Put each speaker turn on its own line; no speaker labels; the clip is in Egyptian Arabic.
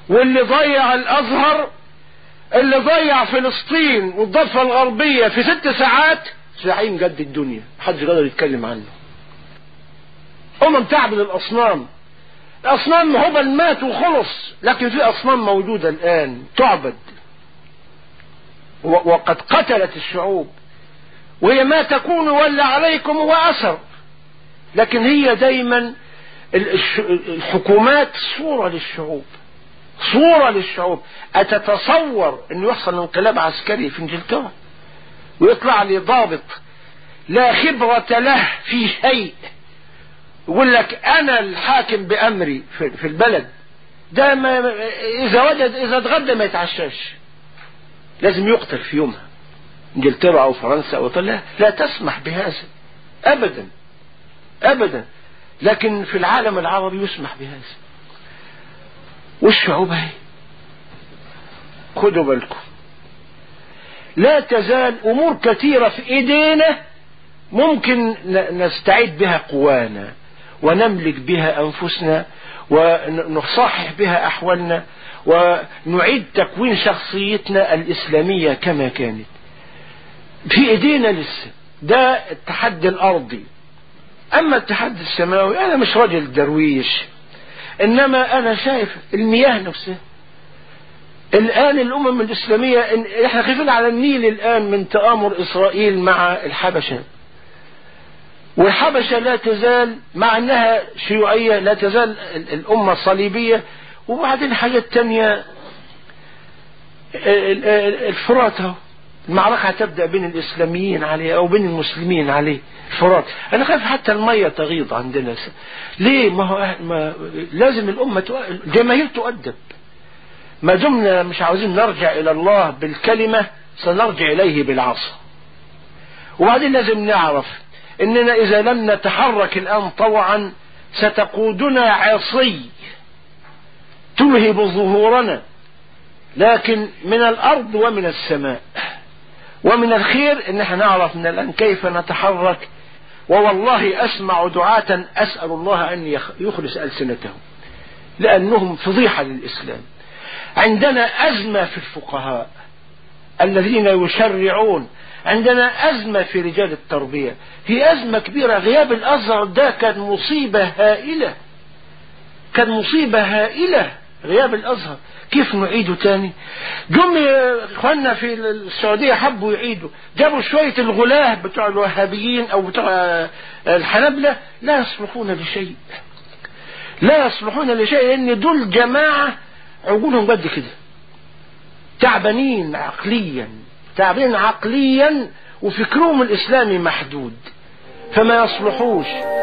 واللي ضيع الازهر اللي ضيع فلسطين والضفة الغربية في ست ساعات زعيم جد الدنيا محدش قادر يتكلم عنه أمم تعبد الأصنام الأصنام هبل مات وخلص لكن في أصنام موجودة الآن تعبد وقد قتلت الشعوب وهي ما تكون ولا عليكم هو أثر لكن هي دايما الحكومات صورة للشعوب صورة للشعوب أتتصور أنه يحصل انقلاب عسكري في انجلترا ويطلع لي ضابط لا خبرة له في شيء يقول لك أنا الحاكم بأمري في البلد ده ما إذا وجد إذا اتغدى ما يتعشاش لازم يقتل في يومها انجلترا أو فرنسا أو طلع لا تسمح بهذا أبدا أبدا لكن في العالم العربي يسمح بهذا والشعوب هي خدوا بالكم لا تزال امور كثيرة في ايدينا ممكن نستعيد بها قوانا ونملك بها انفسنا ونصحح بها احوالنا ونعيد تكوين شخصيتنا الاسلامية كما كانت في ايدينا لسه ده التحدي الارضي اما التحدي السماوي انا مش راجل درويش انما انا شايف المياه نفسها الان الامم الاسلامية احنا خايفين على النيل الان من تآمر اسرائيل مع الحبشة والحبشة لا تزال مع انها شيوعية لا تزال الامة صليبية وبعدين حاجات تانية الفرات اهو المعركة هتبدأ بين الإسلاميين عليه أو بين المسلمين عليه الفرات أنا خايف حتى المية تغيض عندنا ليه ما هو ما لازم الأمة الجماهير تؤدب ما دمنا مش عاوزين نرجع إلى الله بالكلمة سنرجع إليه بالعصا وبعدين لازم نعرف إننا إذا لم نتحرك الآن طوعا ستقودنا عصي تلهب ظهورنا لكن من الأرض ومن السماء ومن الخير ان احنا نعرف من الان كيف نتحرك ووالله اسمع دعاة اسأل الله ان يخلص ألسنتهم لانهم فضيحة للاسلام عندنا ازمة في الفقهاء الذين يشرعون عندنا أزمة في رجال التربية في أزمة كبيرة غياب الأزهر ده كان مصيبة هائلة كان مصيبة هائلة غياب الأزهر كيف نعيده تاني جم اخواننا في السعودية حبوا يعيدوا جابوا شوية الغلاة بتوع الوهابيين او بتوع الحنبلة لا يصلحون لشيء لا يصلحون لشيء لان دول جماعة عقولهم قد كده تعبانين عقليا تعبانين عقليا وفكرهم الاسلامي محدود فما يصلحوش